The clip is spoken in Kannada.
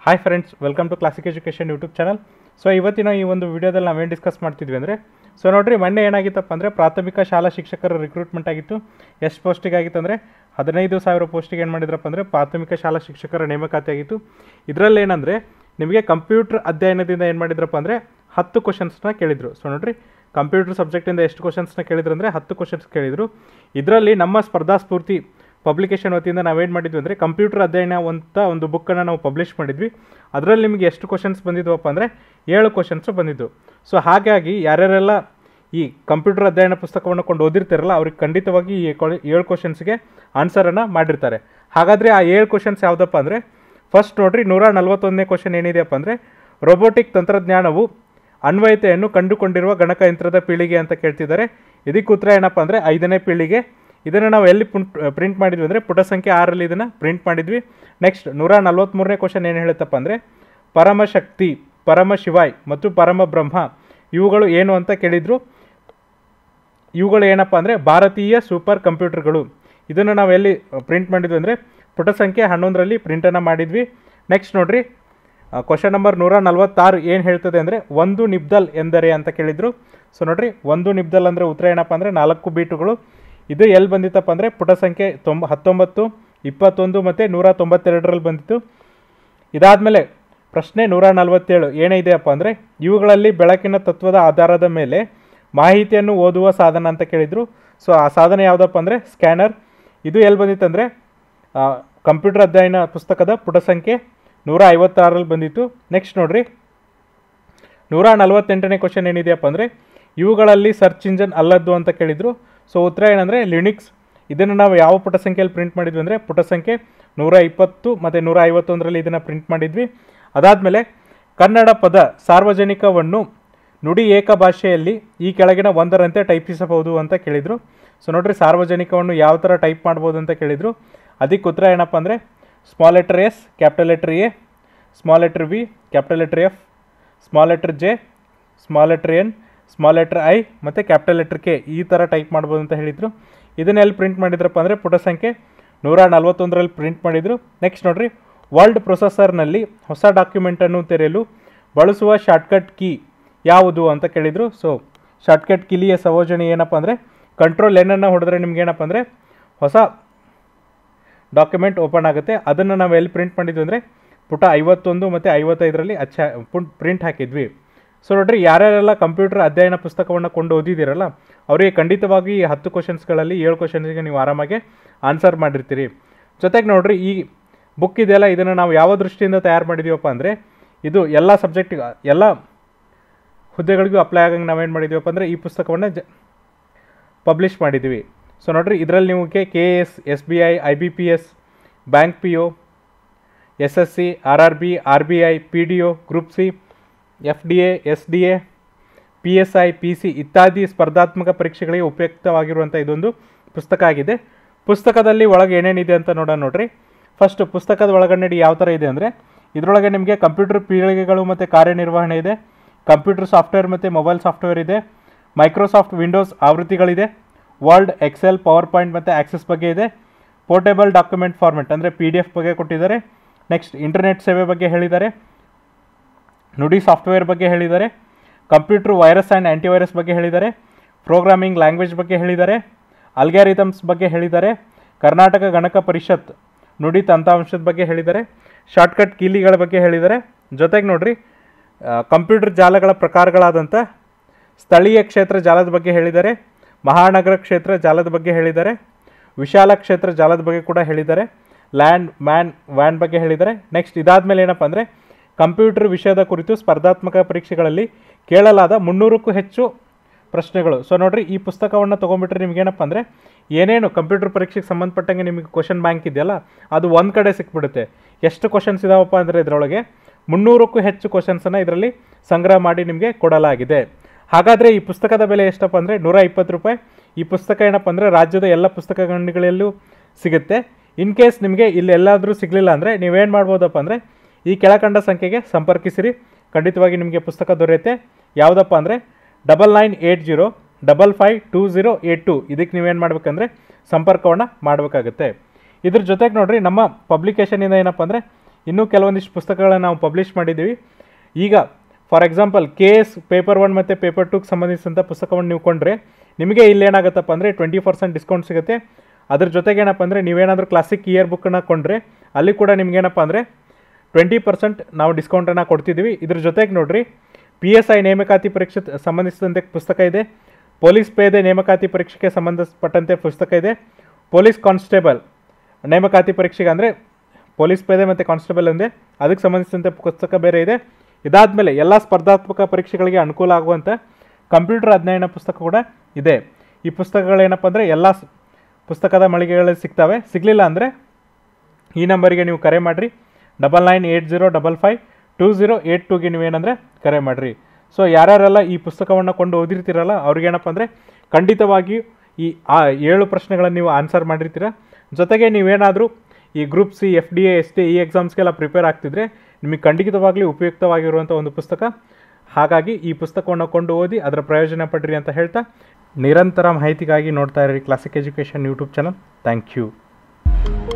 hi friends welcome to classic education YouTube channel so ಇವತ್ತಿನ ಈ ಒಂದು ವಿಡಿಯೋದಲ್ಲಿ ನಾವೇನು ಡಿಸ್ಕಸ್ ಮಾಡ್ತಿದ್ವಿ ಅಂದರೆ ಸೊ ನೋಡ್ರಿ ಮೊನ್ನೆ ಏನಾಗಿತ್ತಪ್ಪ ಅಂದರೆ ಪ್ರಾಥಮಿಕ ಶಾಲಾ ಶಿಕ್ಷಕರ ರಿಕ್ರೂಟ್ಮೆಂಟ್ ಆಗಿತ್ತು ಎಷ್ಟು ಪೋಸ್ಟಿಗೆ ಆಗಿತ್ತು ಅಂದರೆ ಹದಿನೈದು ಸಾವಿರ ಪೋಸ್ಟಿಗೆ ಏನು ಮಾಡಿದ್ರಪ್ಪ ಅಂದರೆ ಪ್ರಾಥಮಿಕ ಶಾಲಾ ಶಿಕ್ಷಕರ ನೇಮಕಾತಿ ಆಗಿತ್ತು ಇದರಲ್ಲಿ ಏನಂದರೆ ನಿಮಗೆ ಕಂಪ್ಯೂಟರ್ ಅಧ್ಯಯನದಿಂದ ಏನು ಮಾಡಿದ್ರಪ್ಪ ಅಂದರೆ ಹತ್ತು ಕ್ವಶನ್ಸ್ನ ಕೇಳಿದರು ಸೊ ನೋಡ್ರಿ ಕಂಪ್ಯೂಟರ್ ಸಬ್ಜೆಕ್ಟಿಂದ ಎಷ್ಟು ಕ್ವಶನ್ಸ್ನ ಕೇಳಿದ್ರು ಅಂದರೆ ಹತ್ತು ಕ್ವಶನ್ಸ್ ಕೇಳಿದರು ಇದರಲ್ಲಿ ನಮ್ಮ ಸ್ಪರ್ಧಾ ಸ್ಫೂರ್ತಿ ಪಬ್ಲಿಕೇಶನ್ ವತಿಯಿಂದ ನಾವೇನು ಮಾಡಿದ್ವಿ ಅಂದರೆ ಕಂಪ್ಯೂಟರ್ ಅಧ್ಯಯನ ಅಂತ ಒಂದು ಬುಕ್ಕನ್ನು ನಾವು ಪಬ್ಲಿಷ್ ಮಾಡಿದ್ವಿ ಅದರಲ್ಲಿ ನಿಮಗೆ ಎಷ್ಟು ಕ್ವಶನ್ಸ್ ಬಂದಿದ್ವಪ್ಪ ಅಂದರೆ ಏಳು ಕ್ವಶನ್ಸು ಬಂದಿದ್ದು ಸೊ ಹಾಗಾಗಿ ಯಾರ್ಯಾರೆಲ್ಲ ಈ ಕಂಪ್ಯೂಟರ್ ಅಧ್ಯಯನ ಪುಸ್ತಕವನ್ನು ಕೊಂಡು ಓದಿರ್ತಾರಲ್ಲ ಅವ್ರಿಗೆ ಖಂಡಿತವಾಗಿ ಈ ಕೊ- ಏಳು ಕ್ವಶನ್ಸ್ಗೆ ಆನ್ಸರನ್ನು ಮಾಡಿರ್ತಾರೆ ಹಾಗಾದರೆ ಆ ಏಳು ಕ್ವಶನ್ಸ್ ಯಾವುದಪ್ಪ ಅಂದರೆ ಫಸ್ಟ್ ನೋಡ್ರಿ ನೂರ ನಲ್ವತ್ತೊಂದನೇ ಕ್ವಶನ್ ಏನಿದೆಯಪ್ಪ ಅಂದರೆ ರೋಬೋಟಿಕ್ ತಂತ್ರಜ್ಞಾನವು ಅನ್ವಯತೆಯನ್ನು ಕಂಡುಕೊಂಡಿರುವ ಗಣಕಯಂತ್ರದ ಪೀಳಿಗೆ ಅಂತ ಕೇಳ್ತಿದ್ದಾರೆ ಇದಕ್ಕೆ ಉತ್ತರ ಏನಪ್ಪ ಅಂದರೆ ಐದನೇ ಪೀಳಿಗೆ ಇದನ್ನು ನಾವು ಎಲ್ಲಿ ಪ್ರಿಂಟ್ ಮಾಡಿದ್ವಿ ಅಂದರೆ ಪುಟ ಸಂಖ್ಯೆ ಆರಲ್ಲಿ ಇದನ್ನು ಪ್ರಿಂಟ್ ಮಾಡಿದ್ವಿ ನೆಕ್ಸ್ಟ್ ನೂರ ನಲ್ವತ್ತ್ಮೂರನೇ ಕ್ವಶನ್ ಏನು ಹೇಳುತ್ತಪ್ಪ ಅಂದರೆ ಪರಮಶಕ್ತಿ ಪರಮ ಶಿವಾಯ್ ಮತ್ತು ಪರಮ ಬ್ರಹ್ಮ ಇವುಗಳು ಏನು ಅಂತ ಕೇಳಿದ್ರು ಇವುಗಳು ಏನಪ್ಪ ಅಂದರೆ ಭಾರತೀಯ ಸೂಪರ್ ಕಂಪ್ಯೂಟರ್ಗಳು ಇದನ್ನು ನಾವು ಎಲ್ಲಿ ಪ್ರಿಂಟ್ ಮಾಡಿದ್ವಿ ಅಂದರೆ ಪುಟ ಸಂಖ್ಯೆ ಹನ್ನೊಂದರಲ್ಲಿ ಪ್ರಿಂಟನ್ನು ಮಾಡಿದ್ವಿ ನೆಕ್ಸ್ಟ್ ನೋಡ್ರಿ ಕ್ವಶನ್ ನಂಬರ್ ನೂರ ನಲ್ವತ್ತಾರು ಏನು ಹೇಳ್ತದೆ ಅಂದರೆ ಒಂದು ನಿಬ್ದಲ್ ಎಂದರೆ ಅಂತ ಕೇಳಿದರು ಸೊ ನೋಡ್ರಿ ಒಂದು ನಿಬ್ದಲ್ ಅಂದರೆ ಉತ್ತರ ಏನಪ್ಪ ಅಂದರೆ ನಾಲ್ಕು ಬೀಟುಗಳು ಇದು ಎಲ್ಲಿ ಬಂದಿತ್ತಪ್ಪ ಅಂದರೆ ಪುಟ ಸಂಖ್ಯೆ ತೊಂಬ ಹತ್ತೊಂಬತ್ತು ಇಪ್ಪತ್ತೊಂದು ಮತ್ತು ನೂರ ತೊಂಬತ್ತೆರಡರಲ್ಲಿ ಬಂದಿತ್ತು ಇದಾದಮೇಲೆ ಪ್ರಶ್ನೆ ನೂರ ನಲವತ್ತೇಳು ಏನಿದೆಯಪ್ಪ ಅಂದರೆ ಇವುಗಳಲ್ಲಿ ಬೆಳಕಿನ ತತ್ವದ ಆಧಾರದ ಮೇಲೆ ಮಾಹಿತಿಯನ್ನು ಓದುವ ಸಾಧನ ಅಂತ ಕೇಳಿದರು ಸೊ ಆ ಸಾಧನ ಯಾವುದಪ್ಪ ಅಂದರೆ ಸ್ಕ್ಯಾನರ್ ಇದು ಎಲ್ಲಿ ಬಂದಿತ್ತಂದರೆ ಕಂಪ್ಯೂಟರ್ ಅಧ್ಯಯನ ಪುಸ್ತಕದ ಪುಟ ಸಂಖ್ಯೆ ನೂರ ಐವತ್ತಾರಲ್ಲಿ ಬಂದಿತ್ತು ನೆಕ್ಸ್ಟ್ ನೋಡ್ರಿ ನೂರ ನಲವತ್ತೆಂಟನೇ ಕ್ವಶನ್ ಏನಿದೆಯಪ್ಪ ಅಂದರೆ ಇವುಗಳಲ್ಲಿ ಸರ್ಚ್ ಇಂಜನ್ ಅಲ್ಲದ್ದು ಅಂತ ಕೇಳಿದರು ಸೊ ಉತ್ತರ ಏನಂದರೆ ಲಿನಿಕ್ಸ್ ಇದನ್ನು ನಾವು ಯಾವ ಪುಟ ಸಂಖ್ಯೆಯಲ್ಲಿ ಪ್ರಿಂಟ್ ಮಾಡಿದ್ವಿ ಅಂದರೆ ಪುಟ ಸಂಖ್ಯೆ ನೂರ ಇಪ್ಪತ್ತು ಮತ್ತು ನೂರ ಐವತ್ತೊಂದರಲ್ಲಿ ಇದನ್ನು ಪ್ರಿಂಟ್ ಮಾಡಿದ್ವಿ ಅದಾದಮೇಲೆ ಕನ್ನಡ ಪದ ಸಾರ್ವಜನಿಕವನ್ನು ನುಡಿ ಏಕ ಭಾಷೆಯಲ್ಲಿ ಈ ಕೆಳಗಿನ ಒಂದರಂತೆ ಟೈಪಿಸಬಹುದು ಅಂತ ಕೇಳಿದರು ಸೊ ನೋಡ್ರಿ ಸಾರ್ವಜನಿಕವನ್ನು ಯಾವ ಥರ ಟೈಪ್ ಮಾಡ್ಬೋದು ಅಂತ ಕೇಳಿದರು ಅದಕ್ಕೆ ಉತ್ತರ ಏನಪ್ಪ ಅಂದರೆ small letter S capital letter A small letter V capital letter F small letter J small letter N small letter I ಮತ್ತು ಕ್ಯಾಪಿಟಲ್ ಲೆಟರ್ ಕೆ ಈ ಥರ ಟೈಪ್ ಮಾಡ್ಬೋದು ಅಂತ ಹೇಳಿದರು ಇದನ್ನೆಲ್ಲಿ ಪ್ರಿಂಟ್ ಮಾಡಿದ್ರಪ್ಪ ಅಂದರೆ ಪುಟ ಸಂಖ್ಯೆ ನೂರ ನಲ್ವತ್ತೊಂದರಲ್ಲಿ ಪ್ರಿಂಟ್ ಮಾಡಿದರು ನೆಕ್ಸ್ಟ್ ನೋಡ್ರಿ ವರ್ಲ್ಡ್ ಪ್ರೊಸೆಸರ್ನಲ್ಲಿ ಹೊಸ ಡಾಕ್ಯುಮೆಂಟನ್ನು ತೆರೆಯಲು ಬಳಸುವ ಶಾರ್ಟ್ಕಟ್ ಕೀ ಯಾವುದು ಅಂತ ಕೇಳಿದರು ಸೊ ಶಾರ್ಟ್ಕಟ್ ಕಿಲಿಯ ಸಂಯೋಜನೆ ಏನಪ್ಪ ಅಂದರೆ ಕಂಟ್ರೋಲ್ ಏನನ್ನು ಹೊಡೆದ್ರೆ ನಿಮ್ಗೆ ಏನಪ್ಪ ಅಂದರೆ ಹೊಸ ಡಾಕ್ಯುಮೆಂಟ್ ಓಪನ್ ಆಗುತ್ತೆ ಅದನ್ನು ನಾವು ಎಲ್ಲಿ ಪ್ರಿಂಟ್ ಮಾಡಿದ್ವಿ ಅಂದರೆ ಪುಟ ಐವತ್ತೊಂದು ಮತ್ತು ಐವತ್ತೈದರಲ್ಲಿ ಅಚ್ಚ ಪ್ರಿಂಟ್ ಹಾಕಿದ್ವಿ ಸೊ ನೋಡ್ರಿ ಯಾರ್ಯಾರೆಲ್ಲ ಕಂಪ್ಯೂಟರ್ ಅಧ್ಯಯನ ಪುಸ್ತಕವನ್ನು ಕೊಂಡು ಓದಿದ್ದೀರಲ್ಲ ಅವರಿಗೆ ಖಂಡಿತವಾಗಿ ಈ ಹತ್ತು ಕ್ವಶನ್ಸ್ಗಳಲ್ಲಿ ಏಳು ಕ್ವಶನ್ಸ್ಗೆ ನೀವು ಆರಾಮಾಗಿ ಆನ್ಸರ್ ಮಾಡಿರ್ತೀರಿ ಜೊತೆಗೆ ನೋಡ್ರಿ ಈ ಬುಕ್ ಇದೆಯಲ್ಲ ಇದನ್ನು ನಾವು ಯಾವ ದೃಷ್ಟಿಯಿಂದ ತಯಾರು ಮಾಡಿದ್ದೀವಪ್ಪ ಅಂದರೆ ಇದು ಎಲ್ಲ ಸಬ್ಜೆಕ್ಟಿಗೆ ಎಲ್ಲ ಹುದ್ದೆಗಳಿಗೂ ಅಪ್ಲೈ ಆಗಂಗೆ ನಾವೇನು ಮಾಡಿದ್ದೀವಪ್ಪ ಅಂದರೆ ಈ ಪುಸ್ತಕವನ್ನು ಜ ಪಬ್ಲಿಷ್ ಮಾಡಿದ್ದೀವಿ ಸೊ ನೋಡ್ರಿ ಇದರಲ್ಲಿ ನೀವು K K S S B I I B P S bank P O S S C R R B R B I P D O group C F D A S D A P S I P C ಇತ್ಯಾದಿ ಸ್ಪರ್ಧಾತ್ಮಕ ಪರೀಕ್ಷೆಗಳಿಗೆ ಉಪಯುಕ್ತವಾಗಿರುವಂಥ ಇದೊಂದು ಪುಸ್ತಕ ಆಗಿದೆ ಪುಸ್ತಕದಲ್ಲಿ ಒಳಗೆ ಏನೇನಿದೆ ಅಂತ ನೋಡೋಣ ನೋಡ್ರಿ ಫಸ್ಟ್ ಪುಸ್ತಕದ ಒಳಗಡೆ ಯಾವ ಥರ ಇದೆ ಅಂದರೆ ಇದರೊಳಗೆ ನಿಮಗೆ ಕಂಪ್ಯೂಟರ್ ಪೀಳಿಗೆಗಳು ಮತ್ತು ಕಾರ್ಯನಿರ್ವಹಣೆ ಇದೆ ಕಂಪ್ಯೂಟರ್ ಸಾಫ್ಟ್ವೇರ್ ಮತ್ತು ಮೊಬೈಲ್ ಸಾಫ್ಟ್ವೇರ್ ಇದೆ ಮೈಕ್ರೋಸಾಫ್ಟ್ ವಿಂಡೋಸ್ ಆವೃತ್ತಿಗಳಿದೆ ವರ್ಡ್ ಎಕ್ಸೆಲ್ ಪವರ್ ಪಾಯಿಂಟ್ ಮತ್ತು ಆಕ್ಸೆಸ್ ಬಗ್ಗೆ ಇದೆ ಪೋರ್ಟೇಬಲ್ ಡಾಕ್ಯುಮೆಂಟ್ ಫಾರ್ಮೆಟ್ ಅಂದರೆ ಪಿ ಡಿ ಎಫ್ ಬಗ್ಗೆ ಕೊಟ್ಟಿದ್ದಾರೆ ನೆಕ್ಸ್ಟ್ ಇಂಟರ್ನೆಟ್ ಸೇವೆ ಬಗ್ಗೆ ಹೇಳಿದ್ದಾರೆ ನುಡಿ ಸಾಫ್ಟ್ವೇರ್ ಬಗ್ಗೆ ಹೇಳಿದ್ದಾರೆ ಕಂಪ್ಯೂಟರ್ ವೈರಸ್ ಆ್ಯಂಡ್ ಆ್ಯಂಟಿವೈರಸ್ ಬಗ್ಗೆ ಹೇಳಿದ್ದಾರೆ ಪ್ರೋಗ್ರಾಮಿಂಗ್ ಲ್ಯಾಂಗ್ವೇಜ್ ಬಗ್ಗೆ ಹೇಳಿದ್ದಾರೆ ಅಲ್ಗ್ಯಾರಿಥಮ್ಸ್ ಬಗ್ಗೆ ಹೇಳಿದ್ದಾರೆ ಕರ್ನಾಟಕ ಗಣಕ ಪರಿಷತ್ ನುಡಿ ತಂತ್ರಾಂಶದ ಬಗ್ಗೆ ಹೇಳಿದ್ದಾರೆ ಶಾರ್ಟ್ಕಟ್ ಕೀಲಿಗಳ ಬಗ್ಗೆ ಹೇಳಿದ್ದಾರೆ ಜೊತೆಗೆ ನೋಡ್ರಿ ಕಂಪ್ಯೂಟರ್ ಜಾಲಗಳ ಪ್ರಕಾರಗಳಾದಂಥ ಸ್ಥಳೀಯ ಕ್ಷೇತ್ರ ಜಾಲದ ಬಗ್ಗೆ ಹೇಳಿದ್ದಾರೆ ಮಹಾನಗರ ಕ್ಷೇತ್ರ ಜಾಲದ ಬಗ್ಗೆ ಹೇಳಿದ್ದಾರೆ ವಿಶಾಲ ಕ್ಷೇತ್ರ ಜಾಲದ ಬಗ್ಗೆ ಕೂಡ ಹೇಳಿದ್ದಾರೆ ಲ್ಯಾಂಡ್ ಮ್ಯಾನ್ ವ್ಯಾನ್ ಬಗ್ಗೆ ಹೇಳಿದ್ದಾರೆ ನೆಕ್ಸ್ಟ್ ಇದಾದಮೇಲೆ ಏನಪ್ಪ ಅಂದರೆ ಕಂಪ್ಯೂಟರ್ ವಿಷಯದ ಕುರಿತು ಸ್ಪರ್ಧಾತ್ಮಕ ಪರೀಕ್ಷೆಗಳಲ್ಲಿ ಕೇಳಲಾದ ಮುನ್ನೂರಕ್ಕೂ ಹೆಚ್ಚು ಪ್ರಶ್ನೆಗಳು ಸೊ ನೋಡ್ರಿ ಈ ಪುಸ್ತಕವನ್ನು ತೊಗೊಂಡ್ಬಿಟ್ರೆ ನಿಮ್ಗೇನಪ್ಪ ಅಂದರೆ ಏನೇನು ಕಂಪ್ಯೂಟರ್ ಪರೀಕ್ಷೆಗೆ ಸಂಬಂಧಪಟ್ಟಂಗೆ ನಿಮಗೆ ಕ್ವಶನ್ ಬ್ಯಾಂಕ್ ಇದೆಯಲ್ಲ ಅದು ಒಂದು ಕಡೆ ಸಿಕ್ಬಿಡುತ್ತೆ ಎಷ್ಟು ಕ್ವಶನ್ಸ್ ಇದಾವಪ್ಪ ಅಂದರೆ ಇದರೊಳಗೆ ಮುನ್ನೂರಕ್ಕೂ ಹೆಚ್ಚು ಕ್ವಶನ್ಸನ್ನು ಇದರಲ್ಲಿ ಸಂಗ್ರಹ ಮಾಡಿ ನಿಮಗೆ ಕೊಡಲಾಗಿದೆ ಹಾಗಾದರೆ ಈ ಪುಸ್ತಕದ ಬೆಲೆ ಎಷ್ಟಪ್ಪ ಅಂದರೆ ನೂರ ಇಪ್ಪತ್ತು ರೂಪಾಯಿ ಈ ಪುಸ್ತಕ ಏನಪ್ಪ ಅಂದರೆ ರಾಜ್ಯದ ಎಲ್ಲ ಪುಸ್ತಕ ಅಂಗಡಿಗಳಲ್ಲೂ ಸಿಗುತ್ತೆ ಇನ್ ಕೇಸ್ ನಿಮಗೆ ಇಲ್ಲಿ ಎಲ್ಲಾದರೂ ಸಿಗಲಿಲ್ಲ ಅಂದರೆ ನೀವೇನು ಮಾಡ್ಬೋದಪ್ಪ ಅಂದರೆ ಈ ಕೆಳಕಂಡ ಸಂಖ್ಯೆಗೆ ಸಂಪರ್ಕಿಸಿರಿ ಖಂಡಿತವಾಗಿ ನಿಮಗೆ ಪುಸ್ತಕ ದೊರೆಯುತ್ತೆ ಯಾವುದಪ್ಪ ಅಂದರೆ double nine eight zero double five two zero eight two ಇದಕ್ಕೆ ನೀವೇನು ಮಾಡಬೇಕಂದ್ರೆ ಸಂಪರ್ಕವನ್ನು ಮಾಡಬೇಕಾಗುತ್ತೆ ಇದ್ರ ಜೊತೆಗೆ ನೋಡ್ರಿ ನಮ್ಮ ಪಬ್ಲಿಕೇಶನಿಂದ ಏನಪ್ಪ ಅಂದರೆ ಇನ್ನೂ ಕೆಲವೊಂದಿಷ್ಟು ಪುಸ್ತಕಗಳನ್ನ ನಾವು ಪಬ್ಲಿಷ್ ಮಾಡಿದ್ದೀವಿ ಈಗ for example K S paper one ಮತ್ತು ಪೇಪರ್ ಟೂಗೆ ಸಂಬಂಧಿಸಿದಂಥ ಪುಸ್ತಕವನ್ನು ನೀವು ಕೊಂಡ್ರೆ ನಿಮಗೆ ಇಲ್ಲಿ ಏನಾಗುತ್ತಪ್ಪ ಅಂದರೆ ಟ್ವೆಂಟಿ ಪರ್ಸೆಂಟ್ ಡಿಸ್ಕೌಂಟ್ ಸಿಗುತ್ತೆ ಅದ್ರ ಜೊತೆಗೆ ಏನಪ್ಪ ಅಂದರೆ ನೀವೇನಾದರೂ ಕ್ಲಾಸಿಕ್ ಇಯರ್ ಬುಕ್ಕನ್ನು ಕೊಂಡ್ರೆ ಅಲ್ಲಿ ಕೂಡ ನಿಮ್ಗೇನಪ್ಪ ಅಂದರೆ ಟ್ವೆಂಟಿ ಪರ್ಸೆಂಟ್ ನಾವು ಡಿಸ್ಕೌಂಟನ್ನು ಕೊಡ್ತಿದ್ದೀವಿ ಇದ್ರ ಜೊತೆಗೆ ನೋಡ್ರಿ ಪಿ ಎಸ್ ಐ ನೇಮಕಾತಿ ಪರೀಕ್ಷೆ ತ- ಸಂಬಂಧಿಸಿದಂತೆ ಪುಸ್ತಕ ಇದೆ ಪೊಲೀಸ್ ಪೇದೆ ನೇಮಕಾತಿ ಪರೀಕ್ಷೆಗೆ ಸಂಬಂಧಪಟ್ಟಂತೆ ಪುಸ್ತಕ ಇದೆ ಪೊಲೀಸ್ ಕಾನ್ಸ್ಟೇಬಲ್ ನೇಮಕಾತಿ ಪರೀಕ್ಷೆಗೆ ಅಂದರೆ ಪೊಲೀಸ್ ಪೇದೆ ಮತ್ತು ಕಾನ್ಸ್ಟೇಬಲ್ ಅಂದೆ ಅದಕ್ಕೆ ಸಂಬಂಧಿಸಿದಂತೆ ಪುಸ್ತಕ ಬೇರೆ ಇದೆ ಇದಾದಮೇಲೆ ಎಲ್ಲ ಸ್ಪರ್ಧಾತ್ಮಕ ಪರೀಕ್ಷೆಗಳಿಗೆ ಅನುಕೂಲ ಆಗುವಂಥ ಕಂಪ್ಯೂಟರ್ ಅಧ್ಯಯನ ಪುಸ್ತಕ ಕೂಡ ಇದೆ ಈ ಪುಸ್ತಕಗಳೇನಪ್ಪ ಅಂದರೆ ಎಲ್ಲ ಸ್- ಪುಸ್ತಕದ ಮಳಿಗೆಗಳಲ್ಲಿ ಸಿಗ್ತವೆ ಸಿಗಲಿಲ್ಲ ಅಂದರೆ ಈ ನಂಬರಿಗೆ ನೀವು ಕರೆ ಮಾಡಿರಿ double nine eight zero double five two zero eight ಟೂಗೆ ನೀವೇನಂದರೆ ಕರೆ ಮಾಡಿರಿ ಸೊ ಯಾರ್ಯಾರೆಲ್ಲ ಈ ಪುಸ್ತಕವನ್ನು ಕೊಂಡು ಓದಿರ್ತೀರಲ್ಲ ಅವ್ರಿಗೇನಪ್ಪ ಅಂದರೆ ಖಂಡಿತವಾಗಿಯೂ ಈ ಆ ಏಳು ಪ್ರಶ್ನೆಗಳನ್ನು ನೀವು ಆನ್ಸರ್ ಮಾಡಿರ್ತೀರ ಜೊತೆಗೆ ನೀವೇನಾದರೂ ಈ group C F D A S T ಈ ಎಕ್ಸಾಮ್ಸ್ಗೆಲ್ಲ ಪ್ರಿಪೇರ್ ಆಗ್ತಿದ್ರೆ ನಿಮಗೆ ಖಂಡಿತವಾಗ್ಲೂ ಉಪಯುಕ್ತವಾಗಿರುವಂಥ ಒಂದು ಪುಸ್ತಕ ಹಾಗಾಗಿ ಈ ಪುಸ್ತಕವನ್ನು ಕೊಂಡು ಓದಿ ಅದರ ಪ್ರಯೋಜನ ಪಡ್ರಿ ಅಂತ ಹೇಳ್ತಾ ನಿರಂತರ ಮಾಹಿತಿಗಾಗಿ ನೋಡ್ತಾ ಇರಿ classic education YouTube channel thank you